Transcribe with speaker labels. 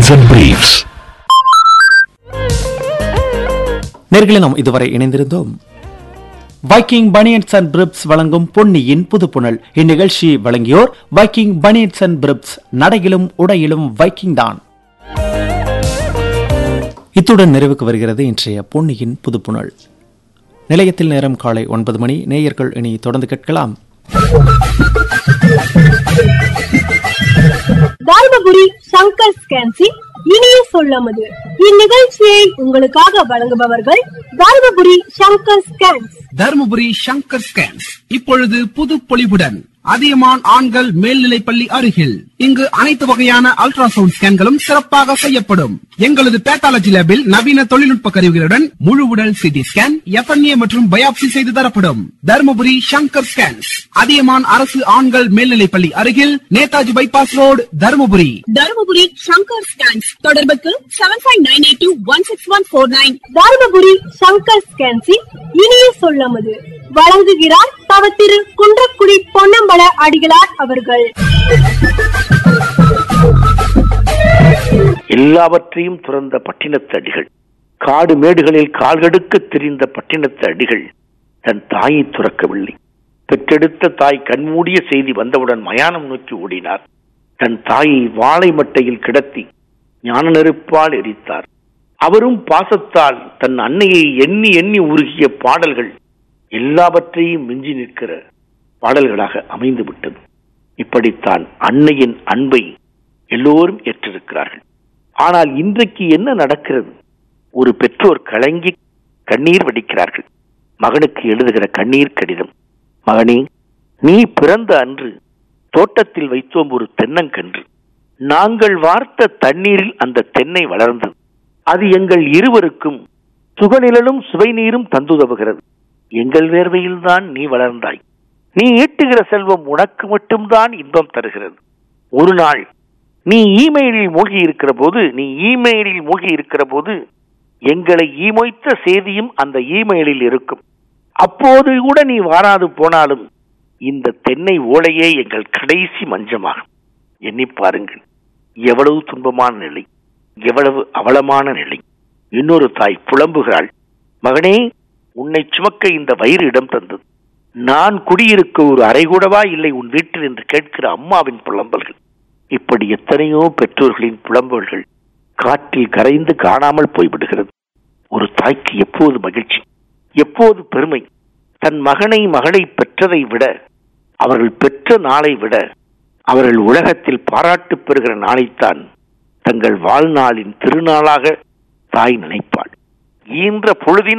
Speaker 1: Bunions and Briefs.
Speaker 2: நேர்களை நாம் இதுவரை இணைந்திருந்தோம் வைக்கிங் பனியன்ஸ் அண்ட் பிரிப்ஸ் வழங்கும் பொன்னியின் புதுப்புணல் இந்நிகழ்ச்சி வழங்கியோர் வைக்கிங் பனியன்ஸ் அண்ட் பிரிப்ஸ் நடையிலும் உடையிலும் வைக்கிங் தான் இத்துடன் நிறைவுக்கு வருகிறது இன்றைய பொன்னியின் புதுப்புணல் நிலையத்தில் நேரம் காலை ஒன்பது மணி நேயர்கள் இனி தொடர்ந்து கேட்கலாம்
Speaker 3: தர்மபுரி சங்கர் ஸ்கேன்சி இனிய சொல்லமது இந்நிகழ்ச்சியை உங்களுக்காக வழங்குபவர்கள் தர்மபுரி சங்கர் ஸ்கேன்ஸ்
Speaker 4: தருமபுரி சங்கர் ஸ்கேன்ஸ் இப்பொழுது புது பொலிவுடன் அதியமான் ஆண்கள் மேல்நிலைப்பள்ளி அருகில் இங்கு அனைத்து வகையான அல்ட்ராசவுண்ட் ஸ்கேன்களும் சிறப்பாக செய்யப்படும் எங்களது பேத்தாலஜி லேபில் நவீன தொழில்நுட்ப கருவிகளுடன் முழு உடல் சிடி ஸ்கேன் எஃப்என்ஏ மற்றும் பயாப்சி செய்து தரப்படும் தருமபுரி சங்கர் ஸ்கேன்ஸ் அதியமான் அரசு ஆண்கள் மேல்நிலைப்பள்ளி அருகில் Netaji bypass road Dharmapuri
Speaker 5: Dharmapuri Shankar scans தொடர்புக்கு seven five nine eight two one six one four nine
Speaker 3: Dharmapuri Shankar ஸ்கேன்சி இனிய சொல்லமது வழங்குகிறார் தவ திரு குன்றக்குடி பொன்னம்பல அடிகளார் அவர்கள்
Speaker 6: எல்லாவற்றையும் துறந்த பட்டினத்து அடிகள் காடு மேடுகளில் கால்கடுக்க திரிந்த பட்டினத்து அடிகள் தன் தாயை துறக்கவில்லை பெற்றெடுத்த தாய் கண்மூடிய செய்தி வந்தவுடன் மயானம் நோக்கி ஓடினார் தன் தாயை வாழை மட்டையில் கிடத்தி ஞான நெருப்பால் எரித்தார் அவரும் பாசத்தால் தன் அன்னையை எண்ணி எண்ணி உருகிய பாடல்கள் எல்லாவற்றையும் மிஞ்சி நிற்கிற பாடல்களாக அமைந்து விட்டது இப்படித்தான் அன்னையின் அன்பை எல்லோரும் ஏற்றிருக்கிறார்கள் ஆனால் இன்றைக்கு என்ன நடக்கிறது ஒரு பெற்றோர் கலங்கி கண்ணீர் வடிக்கிறார்கள் மகனுக்கு எழுதுகிற கண்ணீர் கடிதம் மகனே நீ பிறந்த அன்று தோட்டத்தில் வைத்தோம் ஒரு தென்னங்கன்று நாங்கள் வார்த்த தண்ணீரில் அந்த தென்னை வளர்ந்தது அது எங்கள் இருவருக்கும் சுகநிழலும் சுவை நீரும் தந்துதவுகிறது எங்கள் வேர்வையில்தான் நீ வளர்ந்தாய் நீ ஈட்டுகிற செல்வம் உனக்கு மட்டும்தான் இன்பம் தருகிறது ஒரு நாள் நீ இமெயிலில் மூழ்கி இருக்கிற போது நீ இமெயிலில் மூழ்கி இருக்கிற போது எங்களை ஈமொய்த்த செய்தியும் அந்த இமெயிலில் இருக்கும் அப்போது கூட நீ வாராது போனாலும் இந்த தென்னை ஓலையே எங்கள் கடைசி மஞ்சமாகும் எண்ணி பாருங்கள் எவ்வளவு துன்பமான நிலை எவ்வளவு அவலமான நிலை இன்னொரு தாய் புலம்புகிறாள் மகனே உன்னை சுமக்க இந்த வயிறு இடம் தந்தது நான் குடியிருக்க ஒரு அறை கூடவா இல்லை உன் வீட்டில் என்று கேட்கிற அம்மாவின் புலம்பல்கள் இப்படி எத்தனையோ பெற்றோர்களின் புலம்பல்கள் காற்றில் கரைந்து காணாமல் போய்விடுகிறது ஒரு தாய்க்கு எப்போது மகிழ்ச்சி எப்போது பெருமை தன் மகனை மகளை பெற்றதை விட அவர்கள் பெற்ற நாளை விட அவர்கள் உலகத்தில் பாராட்டு பெறுகிற நாளைத்தான் தங்கள் வாழ்நாளின் திருநாளாக தாய் நினைப்பாள் ஈன்ற பொழுதின்